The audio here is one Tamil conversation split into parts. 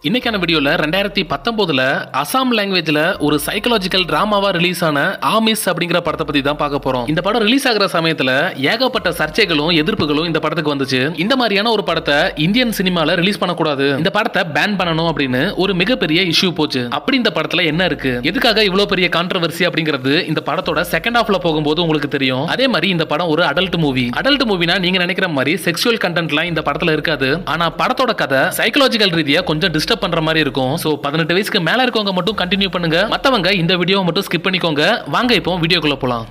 இன்னைக்கான வீடியோல ரெண்டாயிரத்தி பத்தொன்பதுல அசாம் லாங்குவேஜ்ல ஒரு சைக்கலாஜிக்கல் டிராமாவா ரிலீஸ் ஆன ஆமிஸ் அப்படிங்கிற படத்தை பத்தி தான் பார்க்க போறோம் இந்த படம் ரிலீஸ் ஆகிற சமயத்துல ஏகப்பட்ட சர்ச்சைகளும் எதிர்ப்புகளும் இந்த படத்துக்கு வந்துச்சு இந்த மாதிரியான ஒரு படத்தை இந்தியன் சினிமால ரிலீஸ் பண்ணக்கூடாது இந்த படத்தை பேன் பண்ணணும் அப்படின்னு ஒரு மிகப்பெரிய இஷ்யூ போச்சு அப்படி இந்த படத்துல என்ன இருக்கு எதுக்காக இவ்வளவு பெரிய கான்ட்ரவர்சி அப்படிங்கிறது இந்த படத்தோட செகண்ட் ஹாஃப்ல போகும்போது உங்களுக்கு தெரியும் அதே மாதிரி இந்த படம் ஒரு அடல்ட் மூவி அடல்ட் மூவினா நீங்க நினைக்கிற மாதிரி செக்ஷுவல் கண்டென்ட்லாம் இந்த படத்துல இருக்காது ஆனா படத்தோட கதை சைக்கலாஜிக்கல் ரீதியா கொஞ்சம் டிஸ்டர்ப் பண்ற மாதிரி இருக்கும் சோ பதினெட்டு வயசுக்கு மேல இருக்கவங்க மட்டும் கண்டினியூ பண்ணுங்க மத்தவங்க இந்த வீடியோவை மட்டும் ஸ்கிப் பண்ணிக்கோங்க வாங்க இப்போ வீடியோக்குள்ள போலாம்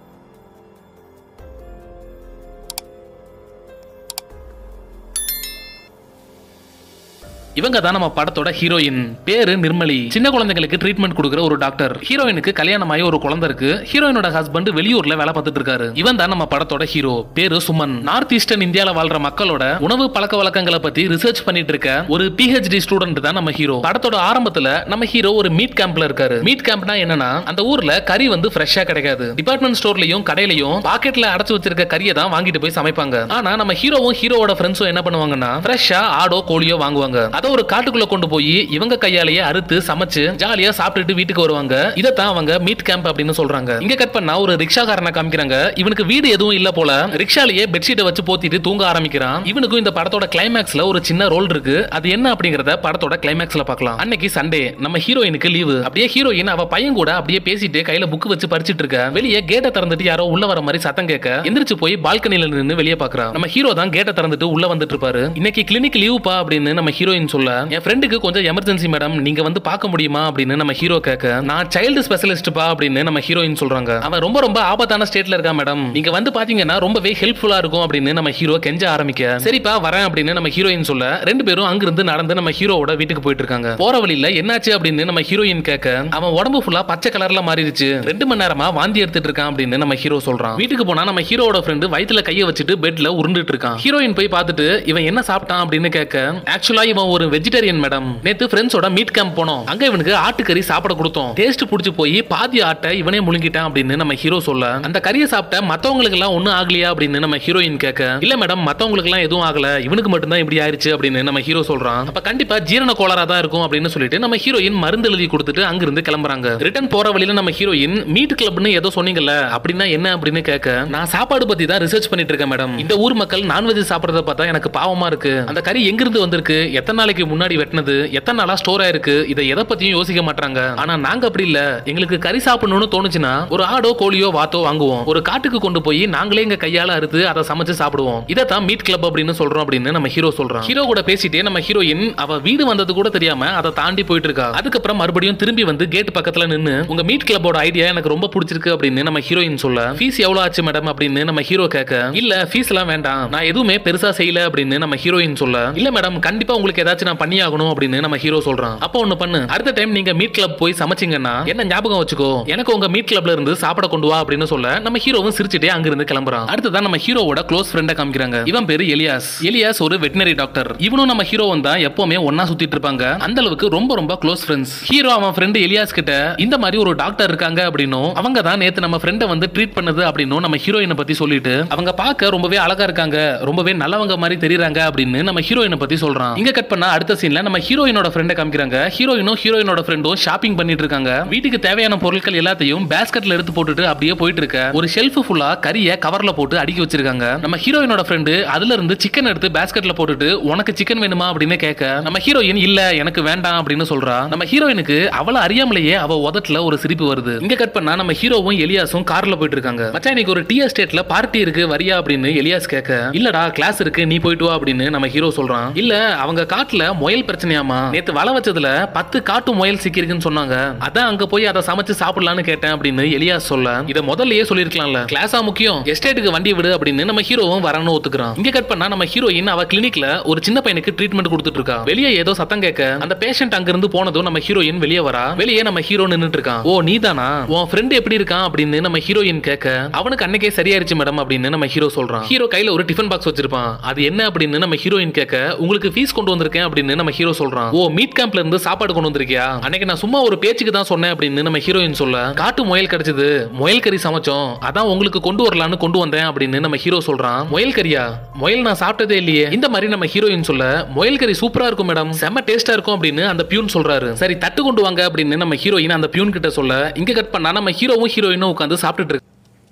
இவங்க தான் நம்ம படத்தோட ஹீரோயின் பேரு நிர்மலி சின்ன குழந்தைங்களுக்கு ட்ரீட்மெண்ட் கொடுக்குற ஒரு டாக்டர் ஹீரோயினுக்கு கல்யாணம் ஆகி ஒரு குழந்தை இருக்கு ஹீரோயினோட ஹஸ்பண்ட் வெளியூர்ல வேலை பார்த்துட்டு இருக்காரு இவன் தான் நம்ம படத்தோட ஹீரோ பேரு சுமன் நார்த் ஈஸ்டர்ன் இந்தியால வாழ்ற மக்களோட உணவு பழக்க வழக்கங்களை பத்தி ரிசர்ச் பண்ணிட்டு இருக்க ஒரு பிஹெச்டி ஸ்டூடெண்ட் தான் நம்ம ஹீரோ படத்தோட ஆரம்பத்துல நம்ம ஹீரோ ஒரு மீட் கேம்ப்ல இருக்காரு மீட் கேம்ப்னா என்னன்னா அந்த ஊர்ல கறி வந்து ஃப்ரெஷ்ஷா கிடைக்காது டிபார்ட்மெண்ட் ஸ்டோர்லயும் கடையிலயும் பாக்கெட்ல அடைச்சு வச்சிருக்க கறியை தான் வாங்கிட்டு போய் சமைப்பாங்க ஆனா நம்ம ஹீரோவும் ஹீரோவோட ஃப்ரெண்ட்ஸும் என்ன பண்ணுவாங்கன்னா ஃப்ரெஷ்ஷா ஆடோ கோழியோ வாங்குவாங்க அதை ஒரு காட்டுக்குள்ள கொண்டு போய் இவங்க கையாலேயே அறுத்து சமைச்சு ஜாலியா சாப்பிட்டுட்டு வீட்டுக்கு வருவாங்க இதைத்தான் அவங்க மீட் கேம்ப் அப்படின்னு சொல்றாங்க இங்க கட் பண்ணா ஒரு ரிக்ஷாக்காரனை காமிக்கிறாங்க இவனுக்கு வீடு எதுவும் இல்ல போல ரிக்ஷாலேயே பெட்ஷீட்டை வச்சு போத்திட்டு தூங்க ஆரம்பிக்கிறான் இவனுக்கும் இந்த படத்தோட கிளைமேக்ஸ்ல ஒரு சின்ன ரோல் இருக்கு அது என்ன அப்படிங்கறத படத்தோட கிளைமேக்ஸ்ல பார்க்கலாம் அன்னைக்கு சண்டே நம்ம ஹீரோயினுக்கு லீவு அப்படியே ஹீரோயின் அவ பையன் கூட அப்படியே பேசிட்டு கையில புக் வச்சு படிச்சிட்டு இருக்க வெளியே கேட்டை திறந்துட்டு யாரோ உள்ள வர மாதிரி சத்தம் கேட்க எந்திரிச்சு போய் பால்கனில நின்னு வெளியே பாக்குறான் நம்ம ஹீரோ தான் கேட்டை திறந்துட்டு உள்ள வந்துட்டு இருப்பாரு இன்னைக்கு கிளினிக் லீவ் பா அப்படின்னு நம்ம ஹீரோயின் சொல்ல என் ஃப்ரெண்டுக்கு கொஞ்சம் எமர்ஜென்சி மேடம் நீங்க வந்து பார்க்க முடியுமா அப்படின்னு நம்ம ஹீரோ கேட்க நான் சைல்டு ஸ்பெஷலிஸ்ட் பா அப்படின்னு நம்ம ஹீரோயின் சொல்றாங்க அவன் ரொம்ப ரொம்ப ஆபத்தான ஸ்டேட்ல இருக்கா மேடம் நீங்க வந்து பாத்தீங்கன்னா ரொம்பவே ஹெல்ப்ஃபுல்லா இருக்கும் அப்படின்னு நம்ம ஹீரோ கெஞ்ச ஆரம்பிக்க சரிப்பா வரேன் அப்படின்னு நம்ம ஹீரோயின் சொல்ல ரெண்டு பேரும் அங்கிருந்து நடந்து நம்ம ஹீரோவோட வீட்டுக்கு போயிட்டு இருக்காங்க போற வழியில என்னாச்சு அப்படின்னு நம்ம ஹீரோயின் கேட்க அவன் உடம்பு ஃபுல்லா பச்சை கலர்ல மாறிடுச்சு ரெண்டு மணி நேரமா வாந்தி எடுத்துட்டு இருக்கான் அப்படின்னு நம்ம ஹீரோ சொல்றான் வீட்டுக்கு போனா நம்ம ஹீரோவோட ஃப்ரெண்டு வயித்துல கைய வச்சுட்டு பெட்ல உருண்டுட்டு இருக்கான் ஹீரோயின் போய் பார்த்துட்டு இவன் என்ன சாப்பிட்டான் அப்படின்னு கேட்க ஆக்சுவலா இவன் ஒரு வெஜிடேரியன் மேடம் நேத்து ஃப்ரெண்ட்ஸோட மீட் கேம்ப் போனோம் அங்க இவனுக்கு ஆட்டுக்கறி சாப்பிட கொடுத்தோம் டேஸ்ட் புடிச்சு போய் பாதி ஆட்டை இவனே முழுங்கிட்டான் அப்படின்னு நம்ம ஹீரோ சொல்ல அந்த கறியை சாப்பிட்ட மத்தவங்களுக்கு எல்லாம் ஒண்ணும் ஆகலையா அப்படின்னு நம்ம ஹீரோயின் கேட்க இல்ல மேடம் மத்தவங்களுக்கு எல்லாம் எதுவும் ஆகல இவனுக்கு மட்டும் தான் இப்படி ஆயிருச்சு அப்படின்னு நம்ம ஹீரோ சொல்றான் அப்ப கண்டிப்பா ஜீரண கோளாறா தான் இருக்கும் அப்படின்னு சொல்லிட்டு நம்ம ஹீரோயின் மருந்து எழுதி கொடுத்துட்டு அங்கிருந்து கிளம்புறாங்க ரிட்டர்ன் போற வழியில நம்ம ஹீரோயின் மீட் கிளப்னு ஏதோ சொன்னீங்கல்ல அப்படின்னா என்ன அப்படின்னு கேட்க நான் சாப்பாடு பத்தி தான் ரிசர்ச் பண்ணிட்டு இருக்கேன் மேடம் இந்த ஊர் மக்கள் நான்வெஜ் சாப்பிடறத பார்த்தா எனக்கு பாவமா இருக்கு அந்த கறி எங்கிருந்து வந்திருக்கு எத்தனை நாளைக்கு முன்னாடி வெட்டினது எத்தனை நாளா ஸ்டோர் ஆயிருக்கு இதை எதை பத்தியும் யோசிக்க மாட்டாங்க ஆனா நாங்க அப்படி இல்ல எங்களுக்கு கறி சாப்பிடணும்னு தோணுச்சுன்னா ஒரு ஆடோ கோழியோ வாத்தோ வாங்குவோம் ஒரு காட்டுக்கு கொண்டு போய் நாங்களே எங்க கையால அறுத்து அதை சமைச்சு சாப்பிடுவோம் இதைத்தான் மீட் கிளப் அப்படின்னு சொல்றோம் அப்படின்னு நம்ம ஹீரோ சொல்றோம் ஹீரோ கூட பேசிட்டே நம்ம ஹீரோயின் அவ வீடு வந்தது கூட தெரியாம அதை தாண்டி போயிட்டு இருக்கா அதுக்கப்புறம் மறுபடியும் திரும்பி வந்து கேட் பக்கத்துல நின்னு உங்க மீட் கிளப்போட ஐடியா எனக்கு ரொம்ப பிடிச்சிருக்கு அப்படின்னு நம்ம ஹீரோயின் சொல்ல ஃபீஸ் எவ்வளவு ஆச்சு மேடம் அப்படின்னு நம்ம ஹீரோ கேட்க இல்ல ஃபீஸ் எல்லாம் வேண்டாம் நான் எதுவுமே பெருசா செய்யல அப்படின்னு நம்ம ஹீரோயின் சொல்ல இல்ல மேடம் கண்டிப்பா உங்களுக்கு ஏதாச்சும் நான் பண்ணி ஆகணும் அப்படின்னு நம்ம ஹீரோ சொல்றான் அப்போ ஒண்ணு பண்ணு அடுத்த டைம் நீங்க மீட் கிளப் போய் சமைச்சீங்கன்னா என்ன ஞாபகம் வச்சுக்கோ எனக்கு உங்க மீட் கிளப்ல இருந்து சாப்பிட கொண்டு வா அப்படின்னு சொல்ல நம்ம ஹீரோவும் சிரிச்சுட்டே அங்கிருந்து கிளம்புறான் அடுத்ததான் நம்ம ஹீரோவோட க்ளோஸ் ஃப்ரெண்ட காமிக்கிறாங்க இவன் பேரு எலியாஸ் எலியாஸ் ஒரு வெட்டினரி டாக்டர் இவனும் நம்ம ஹீரோவும் தான் எப்பவுமே ஒன்னா சுத்திட்டு இருப்பாங்க அந்த அளவுக்கு ரொம்ப ரொம்ப க்ளோஸ் ஃப்ரெண்ட்ஸ் ஹீரோ அவன் ஃப்ரெண்டு எலியாஸ் கிட்ட இந்த மாதிரி ஒரு டாக்டர் இருக்காங்க அப்படின்னும் அவங்க தான் நேத்து நம்ம ஃப்ரெண்ட வந்து ட்ரீட் பண்ணது அப்படின்னும் நம்ம ஹீரோயினை பத்தி சொல்லிட்டு அவங்க பார்க்க ரொம்பவே அழகா இருக்காங்க ரொம்பவே நல்லவங்க மாதிரி தெரியுறாங்க அப்படின்னு நம்ம ஹீரோயினை பத்தி சொல்றான் இங்க கட் பண்ணா அடுத்த சீன்ல நம்ம ஹீரோயினோட ஃப்ரெண்ட காமிக்கிறாங்க ஹீரோயினும் ஹீரோயினோட ஃப்ரெண்டும் ஷாப்பிங் பண்ணிட்டு இருக்காங்க வீட்டுக்கு தேவையான பொருட்கள் எல்லாத்தையும் பேஸ்கெட்ல எடுத்து போட்டுட்டு அப்படியே போயிட்டு இருக்க ஒரு ஷெல்ஃப் ஃபுல்லா கறிய கவர்ல போட்டு அடுக்கி வச்சிருக்காங்க நம்ம ஹீரோயினோட ஃப்ரெண்டு அதுல இருந்து சிக்கன் எடுத்து பேஸ்கெட்ல போட்டுட்டு உனக்கு சிக்கன் வேணுமா அப்படின்னு கேட்க நம்ம ஹீரோயின் இல்ல எனக்கு வேண்டாம் அப்படின்னு சொல்றா நம்ம ஹீரோயினுக்கு அவள அறியாமலேயே அவ உதட்டுல ஒரு சிரிப்பு வருது இங்க கட் பண்ணா நம்ம ஹீரோவும் எலியாஸும் கார்ல போயிட்டு இருக்காங்க மச்சான் இன்னைக்கு ஒரு டீ எஸ்டேட்ல பார்ட்டி இருக்கு வரியா அப்படின்னு எலியாஸ் கேட்க இல்லடா கிளாஸ் இருக்கு நீ போயிட்டு வா அப்படின்னு நம்ம ஹீரோ சொல்றான் இல்ல அவங்க காட்டுல முயல் பிரச்சனையாமா நேத்து வள வச்சதுல பத்து காட்டு முயல் சிக்கிருக்குன்னு சொன்னாங்க அதான் அங்க போய் அதை சமைச்சு சாப்பிடலாம்னு கேட்டேன் அப்படின்னு எலியாஸ் சொல்ல இத முதல்லயே சொல்லிருக்கலாம்ல கிளாஸா முக்கியம் எஸ்டேட்டுக்கு வண்டி விடு அப்படின்னு நம்ம ஹீரோவும் வரணும் ஒத்துக்கிறான் இங்க கட் பண்ணா நம்ம ஹீரோயின் அவ கிளினிக்ல ஒரு சின்ன பையனுக்கு ட்ரீட்மெண்ட் கொடுத்துட்டு இருக்கா வெளியே ஏதோ சத்தம் கேட்க அந்த பேஷண்ட் அங்க இருந்து போனதும் நம்ம ஹீரோயின் வெளியே வரா வெளியே நம்ம ஹீரோ நின்னுட்டு இருக்கான் ஓ நீதானா உன் ஃப்ரெண்ட் எப்படி இருக்கான் அப்படின்னு நம்ம ஹீரோயின் கேட்க அவனுக்கு அன்னைக்கே சரியாயிருச்சு மேடம் அப்படின்னு நம்ம ஹீரோ சொல்றான் ஹீரோ கையில ஒரு டிஃபன் பாக்ஸ் வச்சிருப்பான் அது என்ன அப்படின்னு நம்ம ஹீரோயின் கேட்க உங்களுக்கு ஃபீஸ் கொண்டு வந்திருக்கேன் அப்படின்னு நம்ம ஹீரோ சொல்றான் ஓ மீட் கேம்ப்ல இருந்து சாப்பாடு கொண்டு வந்திருக்கியா அன்னைக்கு நான் சும்மா ஒரு பேச்சுக்கு தான் சொன்னேன் அப்படின்னு நம்ம ஹீரோயின் சொல்ல காட்டு முயல் கிடைச்சது முயல் கறி சமைச்சோம் அதான் உங்களுக்கு கொண்டு வரலான்னு கொண்டு வந்தேன் அப்படின்னு நம்ம ஹீரோ சொல்றான் முயல் கறியா முயல் நான் சாப்பிட்டதே இல்லையே இந்த மாதிரி நம்ம ஹீரோயின் சொல்ல முயல் கறி சூப்பரா இருக்கும் மேடம் செம்ம டேஸ்டா இருக்கும் அப்படின்னு அந்த பியூன் சொல்றாரு சரி தட்டு கொண்டு வாங்க அப்படின்னு நம்ம ஹீரோயின் அந்த பியூன் கிட்ட சொல்ல இங்க கட் பண்ணா நம்ம ஹீரோவும் ஹீரோயினும் உட்காந்து சாப்பிட்டுட்டு இருக்கு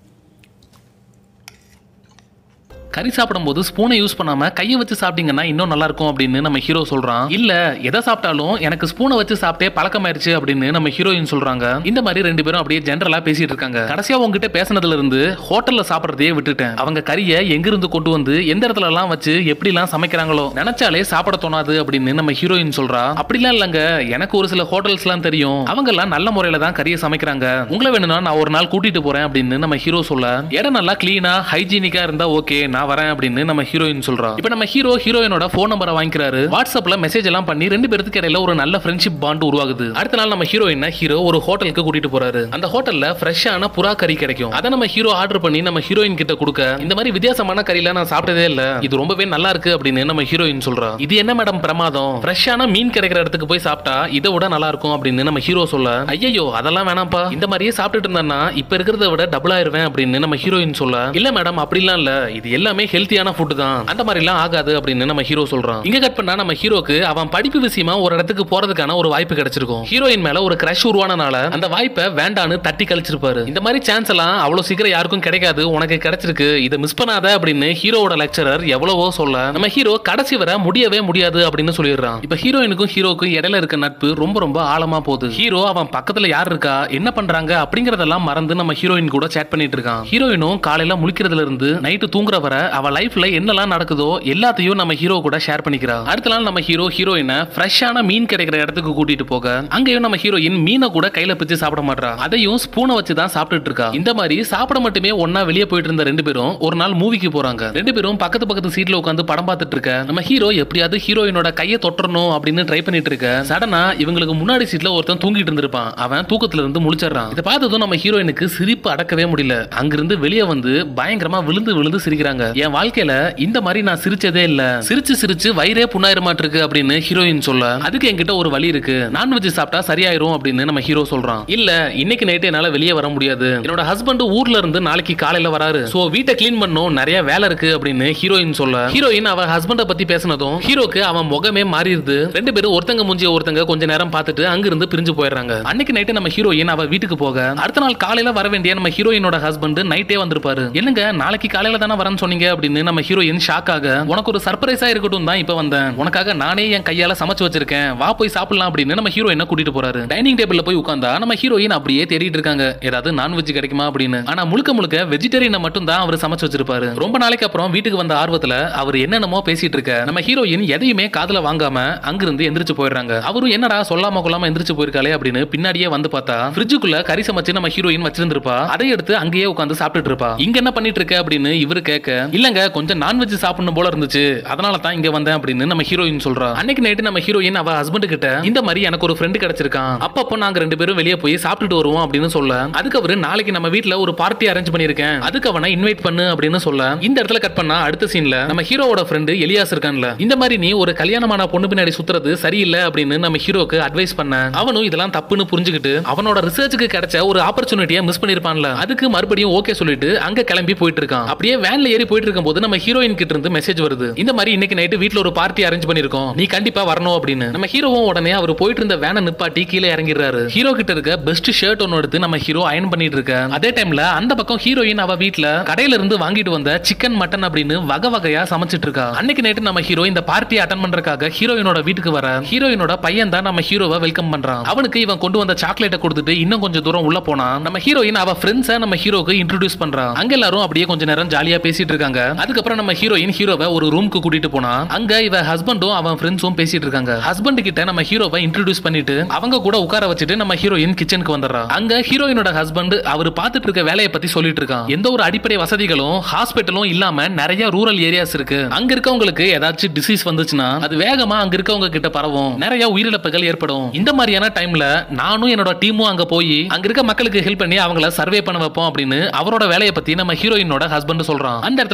கறி சாப்பிடும்போது ஸ்பூனை யூஸ் பண்ணாம கையை வச்சு சாப்பிட்டீங்கன்னா இன்னும் நல்லா இருக்கும் அப்படின்னு நம்ம ஹீரோ சொல்றான் இல்ல எதை சாப்பிட்டாலும் எனக்கு ஸ்பூனை வச்சு சாப்பிட்டே பழக்கமாயிருச்சு அப்படின்னு நம்ம ஹீரோயின் சொல்றாங்க இந்த மாதிரி ரெண்டு பேரும் அப்படியே ஜென்ரலா பேசிட்டு இருக்காங்க கடைசியா உங்ககிட்ட பேசினதுல இருந்து ஹோட்டல்ல சாப்பிடுறதையே விட்டுட்டேன் அவங்க கறியை எங்கிருந்து கொண்டு வந்து எந்த இடத்துல எல்லாம் வச்சு எப்படி எல்லாம் சமைக்கிறாங்களோ நினைச்சாலே சாப்பிட தோணாது அப்படின்னு நம்ம ஹீரோயின் சொல்றா அப்படிலாம் இல்லங்க எனக்கு ஒரு சில ஹோட்டல்ஸ் எல்லாம் தெரியும் அவங்க எல்லாம் நல்ல முறையில தான் கறியை சமைக்கிறாங்க உங்களை வேணும்னா நான் ஒரு நாள் கூட்டிட்டு போறேன் அப்படின்னு நம்ம ஹீரோ சொல்ல இடம் நல்லா கிளீனா ஹைஜீனிக்கா இருந்தா ஓகே நான் வரேன் அப்படின்னு நம்ம ஹீரோயின் சொல்றா இப்போ நம்ம ஹீரோ ஹீரோயினோட ஃபோன் நம்பரை வாங்கிக்கிறாரு வாட்ஸ்அப்ல மெசேஜ் எல்லாம் பண்ணி ரெண்டு பேருக்கு இடையில ஒரு நல்ல ஃப்ரெண்ட்ஷிப் பாண்ட் உருவாகுது அடுத்த நாள் நம்ம ஹீரோயின் ஹீரோ ஒரு ஹோட்டலுக்கு கூட்டிட்டு போறாரு அந்த ஹோட்டல்ல ஃப்ரெஷ்ஷான புறா கறி கிடைக்கும் அதை நம்ம ஹீரோ ஆர்டர் பண்ணி நம்ம ஹீரோயின் கிட்ட கொடுக்க இந்த மாதிரி வித்தியாசமான கறிலாம் நான் சாப்பிட்டதே இல்ல இது ரொம்பவே நல்லா இருக்கு அப்படின்னு நம்ம ஹீரோயின் சொல்றா இது என்ன மேடம் பிரமாதம் ஃப்ரெஷ்ஷான மீன் கிடைக்கிற இடத்துக்கு போய் சாப்பிட்டா இதை விட நல்லா இருக்கும் அப்படின்னு நம்ம ஹீரோ சொல்ல ஐயோ அதெல்லாம் வேணாம்ப்பா இந்த மாதிரியே சாப்பிட்டுட்டு இருந்தானா இப்ப இருக்கிறத விட டபுள் ஆயிருவேன் அப்படின்னு நம்ம ஹீரோயின் சொல்ல இல்ல மேடம் அப்படிலாம் இல்ல இது எல்லாமே ஹெல்த்தியான ஃபுட் தான் அந்த மாதிரி எல்லாம் ஆகாது அப்படின்னு நம்ம ஹீரோ சொல்றான் இங்க கட் பண்ணா நம்ம ஹீரோக்கு அவன் படிப்பு விஷயமா ஒரு இடத்துக்கு போறதுக்கான ஒரு வாய்ப்பு கிடைச்சிருக்கும் ஹீரோயின் மேல ஒரு கிரஷ் உருவானனால அந்த வாய்ப்பை வேண்டான்னு தட்டி கழிச்சிருப்பாரு இந்த மாதிரி சான்ஸ் எல்லாம் அவ்வளவு சீக்கிரம் யாருக்கும் கிடைக்காது உனக்கு கிடைச்சிருக்கு இதை மிஸ் பண்ணாத அப்படின்னு ஹீரோவோட லெக்சரர் எவ்வளவோ சொல்ல நம்ம ஹீரோ கடைசி வர முடியவே முடியாது அப்படின்னு சொல்லிடுறான் இப்ப ஹீரோயினுக்கும் ஹீரோக்கும் இடையில இருக்க நட்பு ரொம்ப ரொம்ப ஆழமா போகுது ஹீரோ அவன் பக்கத்துல யார் இருக்கா என்ன பண்றாங்க அப்படிங்கறதெல்லாம் மறந்து நம்ம ஹீரோயின் கூட சேட் பண்ணிட்டு இருக்கான் ஹீரோயினும் காலையில முழிக்கிறதுல இருந்து நைட்டு தூங்குற வர அவ லைஃப்ல என்னெல்லாம் நடக்குதோ எல்லாத்தையும் நம்ம ஹீரோ கூட ஷேர் பண்ணிக்கிறா அடுத்த நாள் நம்ம ஹீரோ ஹீரோயினை ஃப்ரெஷ்ஷான மீன் கிடைக்கிற இடத்துக்கு கூட்டிட்டு போக அங்கேயும் நம்ம ஹீரோயின் மீனை கூட கையில பிச்சு சாப்பிட மாட்டா அதையும் ஸ்பூனை வச்சு தான் சாப்பிட்டுட்டு இருக்கா இந்த மாதிரி சாப்பிட மட்டுமே ஒன்னா வெளியே போயிட்டு இருந்த ரெண்டு பேரும் ஒரு நாள் மூவிக்கு போறாங்க ரெண்டு பேரும் பக்கத்து பக்கத்து சீட்ல உட்காந்து படம் பார்த்துட்டு இருக்க நம்ம ஹீரோ எப்படியாவது ஹீரோயினோட கையை தொட்டணும் அப்படின்னு ட்ரை பண்ணிட்டு இருக்க சடனா இவங்களுக்கு முன்னாடி சீட்ல ஒருத்தன் தூங்கிட்டு இருந்திருப்பான் அவன் தூக்கத்துல இருந்து முழிச்சிடறான் இதை பார்த்ததும் நம்ம ஹீரோயினுக்கு சிரிப்பு அடக்கவே முடியல அங்கிருந்து வெளியே வந்து பயங்கரமா விழுந்து விழுந்து சிரிக்கிறாங்க என் வாழ்க்கையில இந்த மாதிரி நான் சிரிச்சதே இல்ல சிரிச்சு சிரிச்சு வயிறே புண்ணாயிர மாட்டிருக்கு அப்படின்னு ஹீரோயின் சொல்ல அதுக்கு என்கிட்ட ஒரு வழி இருக்கு நான்வெஜ் சாப்பிட்டா சரியாயிரும் அப்படின்னு நம்ம ஹீரோ சொல்றான் இல்ல இன்னைக்கு நைட்டு என்னால வெளியே வர முடியாது என்னோட ஹஸ்பண்ட் ஊர்ல இருந்து நாளைக்கு காலையில வராரு சோ வீட்டை க்ளீன் பண்ணும் நிறைய வேலை இருக்கு அப்படின்னு ஹீரோயின் சொல்ல ஹீரோயின் அவ ஹஸ்பண்ட பத்தி பேசினதும் ஹீரோக்கு அவன் முகமே மாறிடுது ரெண்டு பேரும் ஒருத்தங்க முஞ்சிய ஒருத்தங்க கொஞ்ச நேரம் பார்த்துட்டு அங்கிருந்து பிரிஞ்சு போயிடுறாங்க அன்னைக்கு நைட்டு நம்ம ஹீரோயின் அவ வீட்டுக்கு போக அடுத்த நாள் காலையில வர வேண்டிய நம்ம ஹீரோயினோட ஹஸ்பண்ட் நைட்டே வந்திருப்பாரு என்னங்க நாளைக்கு காலையில தானே வரேன்னு சொன்னீங்க அப்படின்னு நம்ம ஹீரோயின் ஷாக் ஆக உனக்கு ஒரு சர்ப்ரைஸா இருக்கட்டும் தான் இப்ப வந்தேன் உனக்காக நானே என் கையால சமைச்சு வச்சிருக்கேன் வா போய் சாப்பிடலாம் அப்படின்னு நம்ம ஹீரோயினை கூட்டிட்டு போறாரு டைனிங் டேபிள்ல போய் உட்கார்ந்தா நம்ம ஹீரோயின் அப்படியே தேடிட்டு இருக்காங்க ஏதாவது நான்வெஜ் கிடைக்குமா அப்படின்னு ஆனா முழுக்க முழுக்க வெஜிடேரியனை மட்டும் தான் அவர் சமைச்சு வச்சிருப்பாரு ரொம்ப நாளைக்கு அப்புறம் வீட்டுக்கு வந்த ஆர்வத்துல அவர் என்னென்னமோ பேசிட்டு இருக்க நம்ம ஹீரோயின் எதையுமே காதுல வாங்காம அங்கிருந்து எந்திரிச்சு போயிடுறாங்க அவரும் என்னடா சொல்லாம கொள்ளாம எந்திரிச்சு போயிருக்காளே அப்படின்னு பின்னாடியே வந்து பார்த்தா ஃப்ரிட்ஜுக்குள்ள கறி சமைச்சு நம்ம ஹீரோயின் வச்சிருந்திருப்பா அதை எடுத்து அங்கேயே உட்காந்து சாப்பிட்டுட்டு இருப்பா இங்க என்ன பண்ணிட்டு இருக்க அப்படின்னு இவரு கேட்க இல்லங்க கொஞ்சம் நான்வெஜ் சாப்பிடணும் போல இருந்துச்சு அதனால தான் இங்க வந்தேன் அப்படின்னு நம்ம ஹீரோயின் சொல்றா அன்னைக்கு நைட்டு நம்ம ஹீரோயின் அவ ஹஸ்பண்ட் கிட்ட இந்த மாதிரி எனக்கு ஒரு ஃப்ரெண்டு கிடைச்சிருக்கான் அப்பப்போ நாங்க ரெண்டு பேரும் வெளியே போய் சாப்பிட்டுட்டு வருவோம் அப்படின்னு சொல்ல அதுக்கு அவரு நாளைக்கு நம்ம வீட்ல ஒரு பார்ட்டி அரேஞ்ச் பண்ணிருக்கேன் அதுக்கு அவனை இன்வைட் பண்ணு அப்படின்னு சொல்ல இந்த இடத்துல கட் பண்ணா அடுத்த சீன்ல நம்ம ஹீரோவோட ஃப்ரெண்டு எலியாஸ் இருக்கான்ல இந்த மாதிரி நீ ஒரு கல்யாணமான பொண்ணு பின்னாடி சுத்துறது சரியில்லை அப்படின்னு நம்ம ஹீரோக்கு அட்வைஸ் பண்ண அவனும் இதெல்லாம் தப்புன்னு புரிஞ்சுக்கிட்டு அவனோட ரிசர்ச்சுக்கு கிடைச்ச ஒரு ஆப்பர்ச்சுனிட்டியை மிஸ் பண்ணிருப்பான்ல அதுக்கு மறுபடியும் ஓகே சொல்லிட்டு அங்க கிளம்பி போயிட்டு இருக்கான் அப்படியே வேன்ல ஏறி போயிட்டு இருக்கும்போது நம்ம ஹீரோயின் கிட்ட இருந்து மெசேஜ் வருது இந்த மாதிரி இன்னைக்கு நைட்டு வீட்ல ஒரு பார்ட்டி அரேஞ்ச் பண்ணிருக்கோம் நீ கண்டிப்பா வரணும் அப்படின்னு நம்ம ஹீரோவும் உடனே அவர் போயிட்டு இருந்த வேனை நிப்பாட்டி கீழே இறங்கிடுறாரு ஹீரோ கிட்ட இருக்க பெஸ்ட் ஷர்ட் ஒன்னு எடுத்து நம்ம ஹீரோ அயன் பண்ணிட்டு இருக்க அதே டைம்ல அந்த பக்கம் ஹீரோயின் அவ வீட்ல கடையில இருந்து வாங்கிட்டு வந்த சிக்கன் மட்டன் அப்படின்னு வகை வகையா சமைச்சிட்டு இருக்கா அன்னைக்கு நைட்டு நம்ம ஹீரோ இந்த பார்ட்டி அட்டன் பண்றதுக்காக ஹீரோயினோட வீட்டுக்கு வர ஹீரோயினோட பையன் தான் நம்ம ஹீரோவை வெல்கம் பண்றான் அவனுக்கு இவன் கொண்டு வந்த சாக்லேட்டை கொடுத்துட்டு இன்னும் கொஞ்சம் தூரம் உள்ள போனா நம்ம ஹீரோயின் அவ ஃப்ரெண்ட்ஸை நம்ம ஹீரோக்கு இன்ட்ரோடியூஸ் பண்றான் அங்க எல்லாரும் அப்படியே கொஞ்ச நேரம் ஜாலியா பேசிட்டு இருக்காங்க அதுக்கப்புறம் நம்ம ஹீரோயின் ஹீரோவை ஒரு ரூமுக்கு கூட்டிட்டு போனா அங்க இவ ஹஸ்பண்டும் அவன் ஃப்ரெண்ட்ஸும் பேசிட்டு இருக்காங்க ஹஸ்பண்ட் கிட்ட நம்ம ஹீரோவை இன்ட்ரோடியூஸ் பண்ணிட்டு அவங்க கூட உட்கார வச்சுட்டு நம்ம ஹீரோயின் கிச்சனுக்கு வந்துடுறா அங்க ஹீரோயினோட ஹஸ்பண்ட் அவர் பார்த்துட்டு இருக்க வேலையை பத்தி சொல்லிட்டு இருக்கான் எந்த ஒரு அடிப்படை வசதிகளும் ஹாஸ்பிட்டலும் இல்லாம நிறைய ரூரல் ஏரியாஸ் இருக்கு அங்க இருக்கவங்களுக்கு ஏதாச்சும் டிசீஸ் வந்துச்சுன்னா அது வேகமா அங்க இருக்கவங்க கிட்ட பரவும் நிறைய உயிரிழப்புகள் ஏற்படும் இந்த மாதிரியான டைம்ல நானும் என்னோட டீமும் அங்க போய் அங்க இருக்க மக்களுக்கு ஹெல்ப் பண்ணி அவங்கள சர்வே பண்ண வைப்போம் அப்படின்னு அவரோட வேலையை பத்தி நம்ம ஹீரோயினோட ஹஸ்பண்ட் சொல்றான் அந்த இடத்துல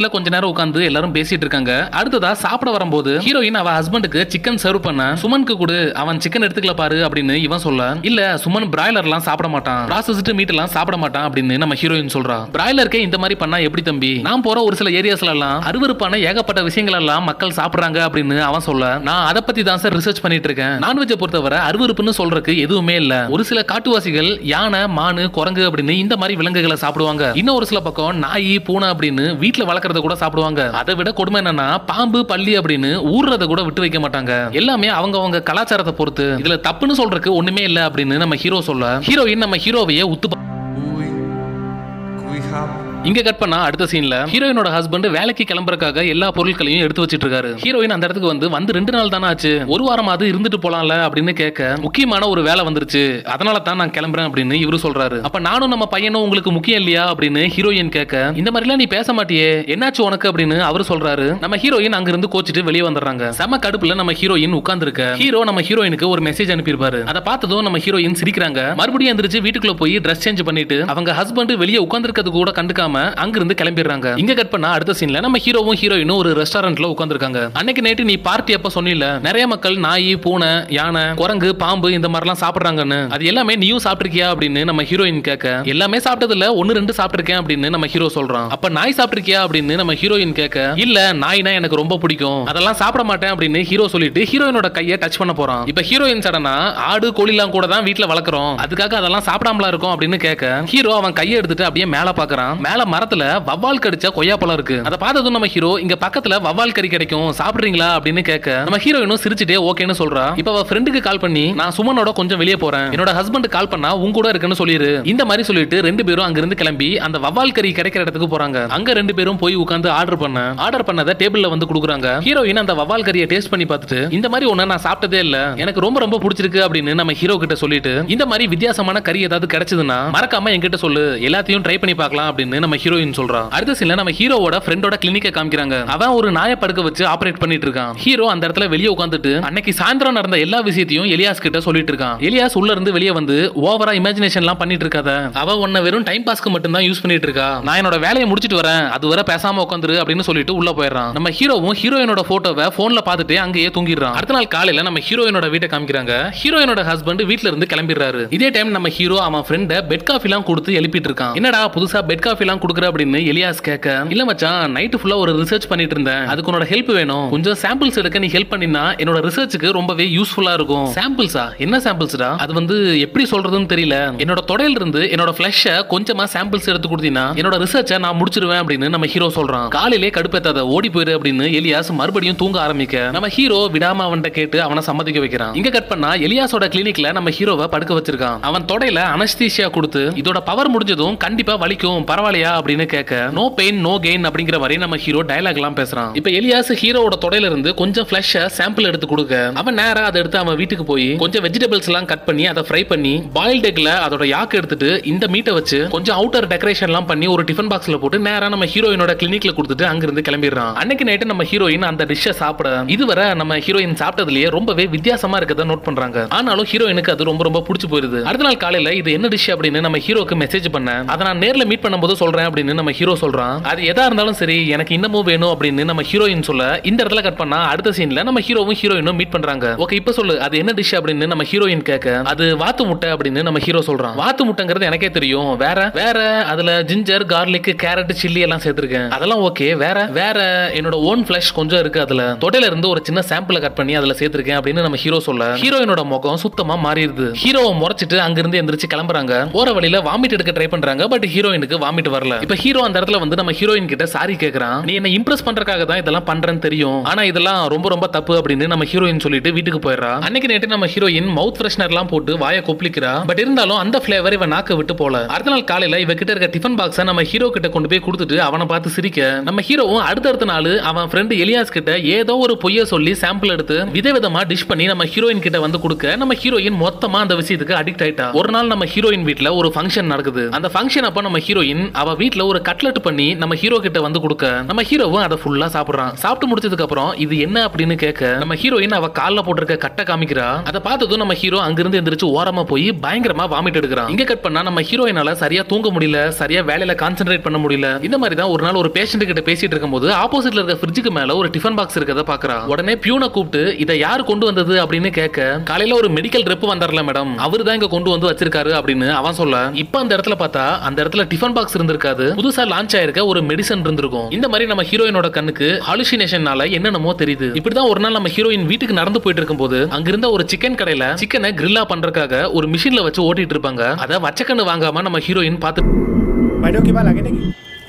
இடத்துல கொஞ்ச நேரம் உட்காந்து எல்லாரும் பேசிட்டு இருக்காங்க அடுத்ததா சாப்பிட வரும்போது ஹீரோயின் அவ ஹஸ்பண்டுக்கு சிக்கன் சர்வ் பண்ண சுமனுக்கு கொடு அவன் சிக்கன் எடுத்துக்கல பாரு அப்படின்னு இவன் சொல்ல இல்ல சுமன் பிராய்லர் எல்லாம் சாப்பிட மாட்டான் ப்ராசஸ்டு மீட் எல்லாம் சாப்பிட மாட்டான் அப்படின்னு நம்ம ஹீரோயின் சொல்றா பிராய்லருக்கே இந்த மாதிரி பண்ணா எப்படி தம்பி நான் போற ஒரு சில ஏரியாஸ்ல எல்லாம் அருவருப்பான ஏகப்பட்ட விஷயங்கள் எல்லாம் மக்கள் சாப்பிடுறாங்க அப்படின்னு அவன் சொல்ல நான் அதை பத்தி தான் சார் ரிசர்ச் பண்ணிட்டு இருக்கேன் நான்வெஜ்ஜை பொறுத்தவரை அருவருப்புன்னு சொல்றதுக்கு எதுவுமே இல்ல ஒரு சில காட்டுவாசிகள் யானை மானு குரங்கு அப்படின்னு இந்த மாதிரி விலங்குகளை சாப்பிடுவாங்க இன்னும் ஒரு சில பக்கம் நாய் பூனை அப்படின்னு வீட்டுல வளர்க்கறத கூட சாப்பிடுவாங்க அதை விட கொடுமை என்னன்னா பாம்பு பள்ளி அப்படின்னு ஊர்றத கூட விட்டு வைக்க மாட்டாங்க எல்லாமே அவங்க அவங்க கலாச்சாரத்தை பொறுத்து இதுல தப்புன்னு சொல்றதுக்கு ஒண்ணுமே இல்ல அப்படின்னு நம்ம ஹீரோ சொல்ல ஹீரோயின் நம்ம ஹீரோவையே உத்து பா- Uy, kuihap, இங்க கட் பண்ணா அடுத்த சீன்ல ஹீரோயினோட ஹஸ்பண்ட் வேலைக்கு கிளம்புறதுக்காக எல்லா பொருட்களையும் எடுத்து வச்சிட்டு இருக்காரு ஹீரோயின் அந்த இடத்துக்கு வந்து வந்து ரெண்டு நாள் தானே ஆச்சு ஒரு வாரமாவது இருந்துட்டு போலாம்ல அப்படின்னு கேட்க முக்கியமான ஒரு வேலை வந்துருச்சு அதனால தான் நான் கிளம்புறேன் அப்படின்னு இவரு சொல்றாரு அப்ப நானும் நம்ம பையனும் உங்களுக்கு முக்கியம் இல்லையா அப்படின்னு ஹீரோயின் கேட்க இந்த மாதிரிலாம் நீ பேச மாட்டியே என்னாச்சு உனக்கு அப்படின்னு அவரு சொல்றாரு நம்ம ஹீரோயின் அங்க இருந்து கோச்சிட்டு வெளியே வந்துடுறாங்க செம கடுப்புல நம்ம ஹீரோயின் உட்கார்ந்துருக்க ஹீரோ நம்ம ஹீரோயினுக்கு ஒரு மெசேஜ் அனுப்பியிருப்பாரு அதை பார்த்ததும் நம்ம ஹீரோயின் சிரிக்கிறாங்க மறுபடியும் எந்திரிச்சு வீட்டுக்குள்ள போய் ட்ரெஸ் சேஞ்ச் பண்ணிட்டு அவங்க ஹஸ்பண்ட் வெளியே உட்கார்ந்துருக்கிறது கூட கண்டுக்காம அங்கிருந்து கிளம்பிடுறாங்க இங்க கட் பண்ணா அடுத்த சீன்ல நம்ம ஹீரோவும் ஹீரோயினும் ஒரு ரெஸ்டாரண்ட்ல உட்கார்ந்துருக்காங்க அன்னைக்கு நைட்டு நீ பார்ட்டி அப்ப சொன்னில நிறைய மக்கள் நாய் பூனை யானை குரங்கு பாம்பு இந்த மாதிரிலாம் சாப்பிடுறாங்கன்னு அது எல்லாமே நீயும் சாப்பிட்டிருக்கியா அப்படின்னு நம்ம ஹீரோயின் கேட்க எல்லாமே சாப்பிட்டது இல்ல ஒன்னு ரெண்டு சாப்பிட்டிருக்கேன் அப்படின்னு நம்ம ஹீரோ சொல்றான் அப்ப நாய் சாப்பிட்டிருக்கியா அப்படின்னு நம்ம ஹீரோயின் கேட்க இல்ல நாய்னா எனக்கு ரொம்ப பிடிக்கும் அதெல்லாம் சாப்பிட மாட்டேன் அப்படின்னு ஹீரோ சொல்லிட்டு ஹீரோயினோட கையை டச் பண்ண போறான் இப்ப ஹீரோயின் சடனா ஆடு கோழிலாம் கூட தான் வீட்ல வளர்க்குறோம் அதுக்காக அதெல்லாம் சாப்பிடாமலா இருக்கும் அப்படின்னு கேட்க ஹீரோ அவன் கையை எடுத்துட்டு அப்படியே மேல பாக்குறான் மேல மரத்துல வவ்வால் கடிச்ச கொய்யாப்பழம் இருக்கு அதை பார்த்ததும் நம்ம ஹீரோ இங்க பக்கத்துல வவ்வால் கறி கிடைக்கும் சாப்பிடுறீங்களா அப்படின்னு கேட்க நம்ம ஹீரோயினும் சிரிச்சுட்டே ஓகேன்னு சொல்றா இப்ப அவ ஃப்ரெண்டுக்கு கால் பண்ணி நான் சுமனோட கொஞ்சம் வெளியே போறேன் என்னோட ஹஸ்பண்ட் கால் பண்ணா உன் கூட இருக்குன்னு சொல்லிரு இந்த மாதிரி சொல்லிட்டு ரெண்டு பேரும் அங்க இருந்து கிளம்பி அந்த வவ்வால் கறி கிடைக்கிற இடத்துக்கு போறாங்க அங்க ரெண்டு பேரும் போய் உட்கார்ந்து ஆர்டர் பண்ண ஆர்டர் பண்ணதை டேபிள்ல வந்து கொடுக்குறாங்க ஹீரோயின் அந்த வவ்வால் கறியை டேஸ்ட் பண்ணி பார்த்துட்டு இந்த மாதிரி ஒண்ணு நான் சாப்பிட்டதே இல்ல எனக்கு ரொம்ப ரொம்ப பிடிச்சிருக்கு அப்படின்னு நம்ம ஹீரோ கிட்ட சொல்லிட்டு இந்த மாதிரி வித்தியாசமான கறி ஏதாவது கிடைச்சதுன்னா மறக்காம என்கிட்ட சொல்லு எல்லாத்தையும் ட்ரை பண்ணி பார்க்கலாம் அப்படின்னு நம்ம ஹீரோயின் சொல்றா அடுத்த சீன்ல நம்ம ஹீரோவோட ஃப்ரெண்டோட கிளினிக்கை காமிக்கிறாங்க அவன் ஒரு நாயை படுக்க வச்சு ஆபரேட் பண்ணிட்டு இருக்கான் ஹீரோ அந்த இடத்துல வெளியே உட்காந்துட்டு அன்னைக்கு சாயந்தரம் நடந்த எல்லா விஷயத்தையும் எலியாஸ் கிட்ட சொல்லிட்டு இருக்கான் எலியாஸ் உள்ள இருந்து வெளியே வந்து ஓவரா இமேஜினேஷன்லாம் பண்ணிட்டு இருக்காத அவ உன்னை வெறும் டைம் பாஸ்க்கு மட்டும் தான் யூஸ் பண்ணிட்டு இருக்கா நான் என்னோட வேலையை முடிச்சிட்டு வரேன் அது வரை பேசாம உட்காந்துரு அப்படின்னு சொல்லிட்டு உள்ள போயிடுறான் நம்ம ஹீரோவும் ஹீரோயினோட போட்டோவை போன்ல பார்த்துட்டு அங்கேயே தூங்கிடுறான் அடுத்த நாள் காலையில நம்ம ஹீரோயினோட வீட்டை காமிக்கிறாங்க ஹீரோயினோட ஹஸ்பண்ட் வீட்ல இருந்து கிளம்பிடுறாரு இதே டைம் நம்ம ஹீரோ அவன் ஃப்ரெண்ட பெட் காஃபி எல்லாம் கொடுத்து எழுப்பிட்டு இருக்கான் என்னடா புதுசா பெட் காஃபி எல்லாம் கொடுக்குற அப்படின்னு எலியாஸ் கேட்க இல்ல மச்சான் நைட்டு ஃபுல்லா ஒரு ரிசர்ச் பண்ணிட்டு இருந்தேன் அதுக்கு உன்னோட ஹெல்ப் வேணும் கொஞ்சம் சாம்பிள்ஸ் எடுக்க நீ ஹெல்ப் பண்ணினா என்னோட ரிசர்ச்சுக்கு ரொம்பவே யூஸ்ஃபுல்லா இருக்கும் சாம்பிள்ஸா என்ன சாம்பிள்ஸ்டா அது வந்து எப்படி சொல்றதுன்னு தெரியல என்னோட தொடையில இருந்து என்னோட ஃபிளஷ கொஞ்சமா சாம்பிள்ஸ் எடுத்து கொடுத்தீங்கன்னா என்னோட ரிசர்ச்சை நான் முடிச்சிருவேன் அப்படின்னு நம்ம ஹீரோ சொல்றான் காலையிலே கடுப்பேத்தாத ஓடி போயிரு அப்படின்னு எலியாஸ் மறுபடியும் தூங்க ஆரம்பிக்க நம்ம ஹீரோ விடாம அவன்கிட்ட கேட்டு அவனை சம்மதிக்க வைக்கிறான் இங்க கட் பண்ணா எலியாஸோட கிளினிக்ல நம்ம ஹீரோவை படுக்க வச்சிருக்கான் அவன் தொடையில அனஸ்தீசியா கொடுத்து இதோட பவர் முடிஞ்சதும் கண்டிப்பா வலிக்கும் பரவாயில்லையா அப்படின்னு கேட்க நோ பெயின் நோ கெயின் அப்படிங்கிற வரை நம்ம ஹீரோ டயலாக் எல்லாம் பேசுறான் இப்ப எலியாஸ் ஹீரோவோட தொடையில இருந்து கொஞ்சம் ஃபிளஷ சாம்பிள் எடுத்து கொடுக்க அவன் நேரா அதை எடுத்து அவன் வீட்டுக்கு போய் கொஞ்சம் வெஜிடபிள்ஸ் எல்லாம் கட் பண்ணி அதை ஃப்ரை பண்ணி பாயில்ட் எக்ல அதோட யாக்கு எடுத்துட்டு இந்த மீட்டை வச்சு கொஞ்சம் அவுட்டர் டெக்கரேஷன் எல்லாம் பண்ணி ஒரு டிஃபன் பாக்ஸ்ல போட்டு நேரா நம்ம ஹீரோயினோட கிளினிக்ல கொடுத்துட்டு அங்கிருந்து கிளம்பிடுறான் அன்னைக்கு நைட்டு நம்ம ஹீரோயின் அந்த டிஷ்ஷை சாப்பிட இதுவரை நம்ம ஹீரோயின் சாப்பிட்டதுலயே ரொம்பவே வித்தியாசமா இருக்கதை நோட் பண்றாங்க ஆனாலும் ஹீரோயினுக்கு அது ரொம்ப ரொம்ப பிடிச்சு போயிருது அடுத்த நாள் காலையில இது என்ன டிஷ் அப்படின்னு நம்ம ஹீரோக்கு மெசேஜ் பண்ணேன் அதை நான் நேர்ல மீட் பண்ணும்போது சொல்றேன் அப்படின்னு நம்ம ஹீரோ சொல்றான் அது எதா இருந்தாலும் சரி எனக்கு இன்னமும் வேணும் அப்படின்னு நம்ம ஹீரோயின் சொல்ல இந்த இடத்துல கட் பண்ணா அடுத்த சீன்ல நம்ம ஹீரோவும் ஹீரோயினும் மீட் பண்றாங்க ஓகே இப்ப சொல்லு அது என்ன டிஷ் அப்படின்னு நம்ம ஹீரோயின் கேட்க அது வாத்து முட்டை அப்படின்னு நம்ம ஹீரோ சொல்றான் வாத்து முட்டைங்கிறது எனக்கே தெரியும் வேற வேற அதுல ஜிஞ்சர் கார்லிக் கேரட் சில்லி எல்லாம் சேர்த்திருக்கேன் அதெல்லாம் ஓகே வேற வேற என்னோட ஓன் ஃபிளஷ் கொஞ்சம் இருக்கு அதுல தொடையில இருந்து ஒரு சின்ன சாம்பிள கட் பண்ணி அதுல சேர்த்திருக்கேன் அப்படின்னு நம்ம ஹீரோ சொல்ல ஹீரோயினோட முகம் சுத்தமா மாறிடுது ஹீரோவை முறைச்சிட்டு அங்கிருந்து எந்திரிச்சு கிளம்புறாங்க போற வழியில வாமிட் எடுக்க ட்ரை பண்றாங்க பட் ஹீரோயினுக்கு வாமிட் வரல இப்ப ஹீரோ அந்த இடத்துல வந்து நம்ம ஹீரோயின் கிட்ட சாரி கேக்குறான் நீ என்ன இம்ப்ரெஸ் பண்றதுக்காக தான் இதெல்லாம் பண்றேன்னு தெரியும் ஆனா இதெல்லாம் ரொம்ப ரொம்ப தப்பு அப்படின்னு நம்ம ஹீரோயின் சொல்லிட்டு வீட்டுக்கு போயிடுறா அன்னைக்கு நைட்டு நம்ம ஹீரோயின் மவுத் ஃப்ரெஷ்னர் எல்லாம் போட்டு வாயை கொப்பளிக்கிறா பட் இருந்தாலும் அந்த ஃபிளேவர் இவன் நாக்க விட்டு போல அடுத்த நாள் காலையில இவ கிட்ட இருக்க டிஃபன் பாக்ஸை நம்ம ஹீரோ கிட்ட கொண்டு போய் கொடுத்துட்டு அவனை பார்த்து சிரிக்க நம்ம ஹீரோவும் அடுத்தடுத்த நாள் அவன் ஃப்ரெண்டு எலியாஸ் கிட்ட ஏதோ ஒரு பொய்ய சொல்லி சாம்பிள் எடுத்து விதவிதமா டிஷ் பண்ணி நம்ம ஹீரோயின் கிட்ட வந்து கொடுக்க நம்ம ஹீரோயின் மொத்தமா அந்த விஷயத்துக்கு அடிக்ட் ஆயிட்டா ஒரு நாள் நம்ம ஹீரோயின் வீட்ல ஒரு ஃபங்க்ஷன் நடக்குது அந்த ஃபங்க்ஷன் அப்ப நம்ம ஹீரோயின் அவ அவ வீட்ல ஒரு கட்லெட் பண்ணி நம்ம ஹீரோ கிட்ட வந்து கொடுக்க நம்ம ஹீரோவும் அதை ஃபுல்லா சாப்பிடுறான் சாப்பிட்டு முடிச்சதுக்கு அப்புறம் இது என்ன அப்படின்னு கேட்க நம்ம ஹீரோயின் அவ கால்ல போட்டிருக்க கட்டை காமிக்கிறா அதை பார்த்ததும் நம்ம ஹீரோ அங்கிருந்து எந்திரிச்சு ஓரமா போய் பயங்கரமா வாமிட் எடுக்கிறான் இங்க கட் பண்ணா நம்ம ஹீரோயினால சரியா தூங்க முடியல சரியா வேலையில கான்சென்ட்ரேட் பண்ண முடியல இந்த மாதிரி தான் ஒரு நாள் ஒரு பேஷண்ட் கிட்ட பேசிட்டு இருக்கும்போது ஆப்போசிட்ல இருக்க ஃப்ரிட்ஜுக்கு மேல ஒரு டிஃபன் பாக்ஸ் இருக்கத பாக்குறா உடனே பியூனை கூப்பிட்டு இதை யார் கொண்டு வந்தது அப்படின்னு கேட்க காலையில ஒரு மெடிக்கல் ரெப் வந்தார்ல மேடம் அவர் தான் இங்க கொண்டு வந்து வச்சிருக்காரு அப்படின்னு அவன் சொல்ல இப்ப அந்த இடத்துல பார்த்தா அந்த இடத்துல டிஃபன் பாக்ஸ் இருந்திருக்காது புதுசா லான்ச் ஆயிருக்க ஒரு மெடிசன் இருந்திருக்கும் இந்த மாதிரி நம்ம ஹீரோயினோட கண்ணுக்கு ஹாலுசினேஷனால என்னென்னமோ தெரியுது இப்படிதான் ஒரு நாள் நம்ம ஹீரோயின் வீட்டுக்கு நடந்து போயிட்டு இருக்கும்போது அங்க இருந்த ஒரு சிக்கன் கடையில சிக்கனை கிரில்லா பண்றதுக்காக ஒரு மிஷின்ல வச்சு ஓட்டிட்டு இருப்பாங்க அதை வச்சக்கண்ணு வாங்காம நம்ம ஹீரோயின் பார்த்து Baru kita lagi nih.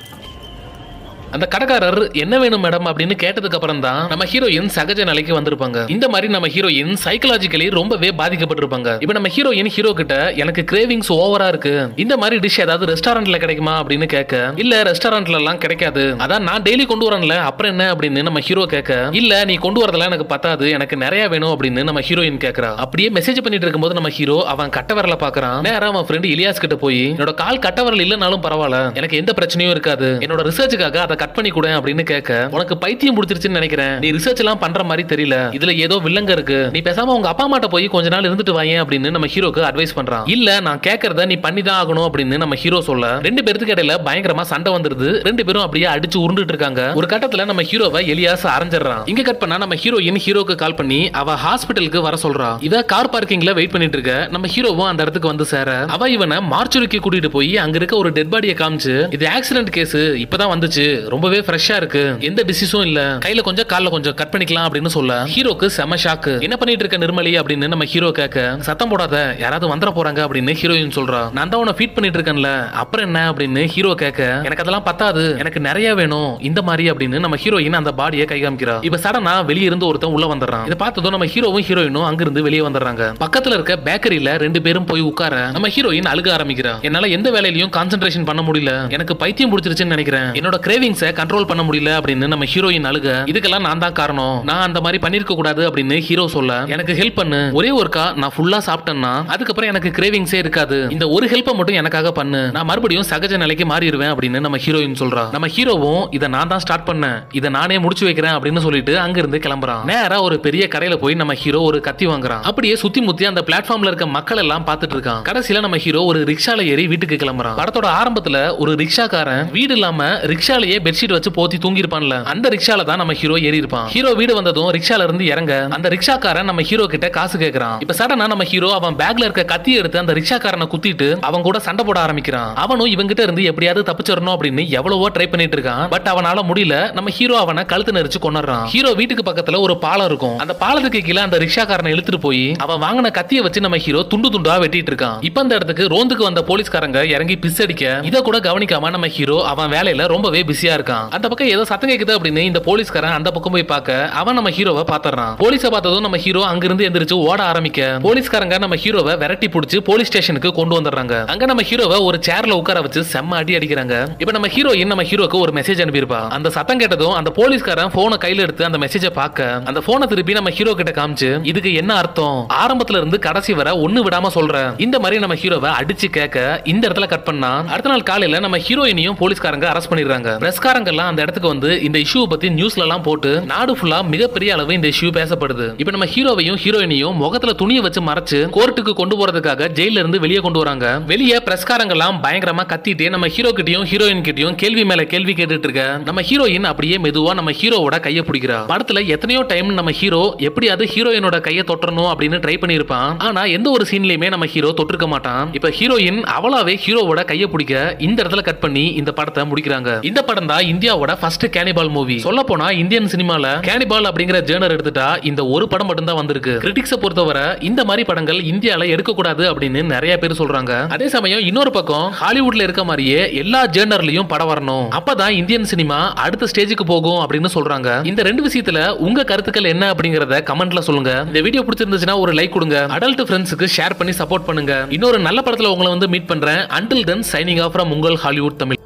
அந்த கடைக்காரர் என்ன வேணும் மேடம் அப்படின்னு கேட்டதுக்கு அப்புறம் தான் நம்ம ஹீரோயின் சகஜ நிலைக்கு வந்திருப்பாங்க இந்த மாதிரி நம்ம ஹீரோயின் சைக்கலாஜிக்கலி ரொம்பவே பாதிக்கப்பட்டிருப்பாங்க இப்போ நம்ம ஹீரோயின் ஹீரோ கிட்ட எனக்கு கிரேவிங்ஸ் ஓவரா இருக்கு இந்த மாதிரி டிஷ் ஏதாவது ரெஸ்டாரண்ட்ல கிடைக்குமா அப்படின்னு கேட்க இல்ல ரெஸ்டாரண்ட்ல எல்லாம் கிடைக்காது அதான் நான் டெய்லி கொண்டு வரேன்ல அப்புறம் என்ன அப்படின்னு நம்ம ஹீரோ கேட்க இல்ல நீ கொண்டு வரதெல்லாம் எனக்கு பத்தாது எனக்கு நிறைய வேணும் அப்படின்னு நம்ம ஹீரோயின் கேட்கறா அப்படியே மெசேஜ் பண்ணிட்டு இருக்கும்போது நம்ம ஹீரோ அவன் கட்ட வரல பாக்குறான் நேரா அவன் ஃப்ரெண்ட் இலியாஸ் கிட்ட போய் என்னோட கால் கட்ட வரல இல்லனாலும் பரவாயில்ல எனக்கு எந்த பிரச்சனையும் இருக்காது என்னோட ரிசர்ச்சுக்காக அதை கட் பண்ணி கொடு அப்படின்னு கேட்க உனக்கு பைத்தியம் பிடிச்சிருச்சுன்னு நினைக்கிறேன் நீ ரிசர்ச் எல்லாம் பண்ற மாதிரி தெரியல இதுல ஏதோ வில்லங்க இருக்கு நீ பேசாம உங்க அப்பா அம்மாட்ட போய் கொஞ்ச நாள் இருந்துட்டு வாயேன் அப்படின்னு நம்ம ஹீரோக்கு அட்வைஸ் பண்றான் இல்ல நான் கேட்கறத நீ பண்ணி தான் ஆகணும் அப்படின்னு நம்ம ஹீரோ சொல்ல ரெண்டு பேருக்கு இடையில பயங்கரமா சண்டை வந்துருது ரெண்டு பேரும் அப்படியே அடிச்சு உருண்டுட்டு இருக்காங்க ஒரு கட்டத்துல நம்ம ஹீரோவை எலியாஸ் அரைஞ்சிடறான் இங்க கட் பண்ணா நம்ம ஹீரோயின் ஹீரோக்கு கால் பண்ணி அவ ஹாஸ்பிட்டலுக்கு வர சொல்றா இவ கார் பார்க்கிங்ல வெயிட் பண்ணிட்டு இருக்க நம்ம ஹீரோவும் அந்த இடத்துக்கு வந்து சேர அவ இவனை மார்ச்சுரிக்கு கூட்டிட்டு போய் அங்க இருக்க ஒரு டெட் பாடியை காமிச்சு இது ஆக்சிடென்ட் கேஸ் இப்பதான் வந்துச்சு ரொம்பவே ஃப்ரெஷ்ஷா இருக்கு எந்த டிசீஸும் இல்ல கையில கொஞ்சம் கால்ல கொஞ்சம் கட் பண்ணிக்கலாம் அப்படின்னு சொல்ல ஹீரோக்கு செம ஷாக்கு என்ன பண்ணிட்டு இருக்க நிர்மலி அப்படின்னு நம்ம ஹீரோ கேட்க சத்தம் போடாத யாராவது வந்துட போறாங்க அப்படின்னு ஹீரோயின் சொல்றா நான் தான் உன ஃபீட் பண்ணிட்டு இருக்கேன்ல அப்புறம் என்ன அப்படின்னு ஹீரோ கேட்க எனக்கு அதெல்லாம் பத்தாது எனக்கு நிறைய வேணும் இந்த மாதிரி அப்படின்னு நம்ம ஹீரோயின் அந்த பாடியை கை காமிக்கிறா இப்ப சடனா வெளிய இருந்து ஒருத்தன் உள்ள வந்துடுறான் இதை பார்த்ததும் நம்ம ஹீரோவும் ஹீரோயினும் அங்கிருந்து வெளியே வந்துடுறாங்க பக்கத்துல இருக்க பேக்கரியில ரெண்டு பேரும் போய் உட்கார நம்ம ஹீரோயின் அழுக ஆரம்பிக்கிறா என்னால எந்த வேலையிலயும் கான்சென்ட்ரேஷன் பண்ண முடியல எனக்கு பைத்தியம் பிடிச்சிருச்சுன்னு நினைக்கிறேன் என்னோட கிரேவிங்ஸை கண்ட்ரோல் பண்ண முடியல அப்படின்னு நம்ம ஹீரோயின் அழுக இதுக்கெல்லாம் நான் தான் காரணம் நான் அந்த மாதிரி பண்ணிருக்க கூடாது அப்படின்னு ஹீரோ சொல்ல எனக்கு ஹெல்ப் பண்ணு ஒரே ஒருக்கா நான் ஃபுல்லா சாப்பிட்டேன்னா அதுக்கப்புறம் எனக்கு கிரேவிங்ஸே இருக்காது இந்த ஒரு ஹெல்ப்பை மட்டும் எனக்காக பண்ணு நான் மறுபடியும் சகஜ நிலைக்கு மாறிடுவேன் அப்படின்னு நம்ம ஹீரோயின் சொல்றா நம்ம ஹீரோவும் இதை நான் தான் ஸ்டார்ட் பண்ணேன் இதை நானே முடிச்சு வைக்கிறேன் அப்படின்னு சொல்லிட்டு அங்க இருந்து கிளம்புறான் நேரா ஒரு பெரிய கடையில போய் நம்ம ஹீரோ ஒரு கத்தி வாங்குறான் அப்படியே சுத்தி முத்தி அந்த பிளாட்ஃபார்ம்ல இருக்க மக்கள் எல்லாம் பார்த்துட்டு இருக்கான் கடைசியில நம்ம ஹீரோ ஒரு ரிக்ஷால ஏறி வீட்டுக்கு கிளம்புறான் படத்தோட ஆரம்பத்துல ஒரு ரிக்ஷாக்காரன் வீடு இல்லாம ரிக்ஷாலேயே பெட்ஷீட் வச்சு போத்தி தூங்கி இருப்பான்ல அந்த ரிக்ஷால தான் நம்ம ஹீரோ ஏறி இருப்பான் ஹீரோ வீடு வந்ததும் ரிக்ஷால இருந்து இறங்க அந்த ரிக்ஷாக்காரன் நம்ம ஹீரோ கிட்ட காசு கேக்குறான் இப்ப சடனா நம்ம ஹீரோ அவன் பேக்ல இருக்க கத்தி எடுத்து அந்த ரிக்ஷாக்காரனை குத்திட்டு அவன் கூட சண்டை போட ஆரம்பிக்கிறான் அவனும் இவங்கிட்ட இருந்து எப்படியாவது தப்பிச்சிடணும் அப்படின்னு எவ்வளவோ ட்ரை பண்ணிட்டு இருக்கான் பட் அவனால முடியல நம்ம ஹீரோ அவனை கழுத்து நெரிச்சு கொண்டுறான் ஹீரோ வீட்டுக்கு பக்கத்துல ஒரு பாலம் இருக்கும் அந்த பாலத்துக்கு கீழே அந்த ரிக்ஷாக்காரனை இழுத்துட்டு போய் அவன் வாங்கின கத்தியை வச்சு நம்ம ஹீரோ துண்டு துண்டா வெட்டிட்டு இருக்கான் இப்ப அந்த இடத்துக்கு ரோந்துக்கு வந்த போலீஸ்காரங்க இறங்கி பிஸ் அடிக்க இத கூட கவனிக்காம நம்ம ஹீரோ அவன் வேலையில ரொம்பவே பிஸியா இருக்கான் அந்த பக்கம் ஏதோ சத்தம் கேக்குது அப்படின்னு இந்த போலீஸ்காரன் அந்த பக்கம் போய் பார்க்க அவன் நம்ம ஹீரோவை பாத்துறான் போலீஸை பார்த்ததும் நம்ம ஹீரோ அங்கிருந்து எந்திரிச்சு ஓட ஆரம்பிக்க போலீஸ்காரங்க நம்ம ஹீரோவை விரட்டி பிடிச்சு போலீஸ் ஸ்டேஷனுக்கு கொண்டு வந்துடுறாங்க அங்க நம்ம ஹீரோவை ஒரு சேர்ல உட்கார வச்சு செம்ம அடி அடிக்கிறாங்க இப்ப நம்ம ஹீரோயின் நம்ம ஹீரோக்கு ஒரு மெசேஜ் அனுப்பியிருப்பா அந்த சத்தம் கேட்டதும் அந்த போலீஸ்காரன் போனை கையில எடுத்து அந்த மெசேஜை பார்க்க அந்த போனை திருப்பி நம்ம ஹீரோ கிட்ட காமிச்சு இதுக்கு என்ன அர்த்தம் ஆரம்பத்துல இருந்து கடைசி வரை ஒண்ணு விடாம சொல்றேன் இந்த மாதிரி நம்ம ஹீரோவை அடிச்சு கேட்க இந்த இடத்துல கட் பண்ணா அடுத்த நாள் காலையில நம்ம ஹீரோயினையும் போலீஸ்காரங்க அரெஸ்ட் பண்ணிடுறாங்க பிரஸ்காரங்க எல்லாம் அந்த இடத்துக்கு வந்து இந்த இஷ்யூ பத்தி நியூஸ்ல எல்லாம் போட்டு நாடு ஃபுல்லா மிகப்பெரிய அளவு இந்த இஷ்யூ பேசப்படுது இப்ப நம்ம ஹீரோவையும் ஹீரோயினையும் முகத்துல துணியை வச்சு மறைச்சு கோர்ட்டுக்கு கொண்டு போறதுக்காக ஜெயில இருந்து வெளியே கொண்டு வராங்க வெளியே பிரஸ்காரங்க எல்லாம் பயங்கரமா கத்திட்டு நம்ம ஹீரோ கிட்டயும் ஹீரோயின் கிட்டயும் கேள்வி மேல கேள்வி கேட்டுட்டு இருக்க நம்ம ஹீரோயின் அப்படியே மெதுவா நம்ம ஹீரோவோட கையை பிடிக்கிறா படத்துல எத்தனையோ டைம் நம்ம ஹீரோ எப்படியாவது ஹீரோயினோட கையை தொட்டணும் அப்படின்னு ட்ரை பண்ணியிருப்பான் ஆனா எந்த ஒரு சீன்லயுமே நம்ம ஹீரோ தொட்டிருக்க மாட்டான் இப்ப ஹீரோயின் அவளாவே ஹீரோவோட கையை பிடிக்க இந்த இடத்துல கட் பண்ணி இந்த படத்தை முடிக்கிறாங்க இந்த படம் தான் இந்தியாவோட ஃபர்ஸ்ட் கேனிபால் மூவி சொல்ல போனா இந்தியன் சினிமால கேனிபால் அப்படிங்கிற ஜேர்னர் எடுத்துட்டா இந்த ஒரு படம் மட்டும் தான் வந்திருக்கு கிரிட்டிக்ஸை பொறுத்தவரை இந்த மாதிரி படங்கள் இந்தியால எடுக்கக்கூடாது அப்படின்னு நிறைய பேர் சொல்றாங்க அதே சமயம் இன்னொரு பக்கம் ஹாலிவுட்ல இருக்க மாதிரியே எல்லா ஜேர்னர்லயும் படம் வரணும் அப்பதான் இந்தியன் சினிமா அடுத்த ஸ்டேஜுக்கு போகும் அப்படின்னு சொல்றாங்க இந்த ரெண்டு விஷயத்துல உங்க கருத்துக்கள் என்ன அப்படிங்கறத கமெண்ட்ல சொல்லுங்க இந்த வீடியோ பிடிச்சிருந்துச்சுன்னா ஒரு லைக் கொடுங்க அடல்ட் ஃப்ரெண்ட்ஸுக்கு ஷேர் பண்ணி சப்போர்ட் பண்ணுங்க இன்னொரு நல்ல படத்துல உங்களை வந்து மீட் பண்றேன் until then signing off from உங்கள் ஹாலிவுட் தமிழ்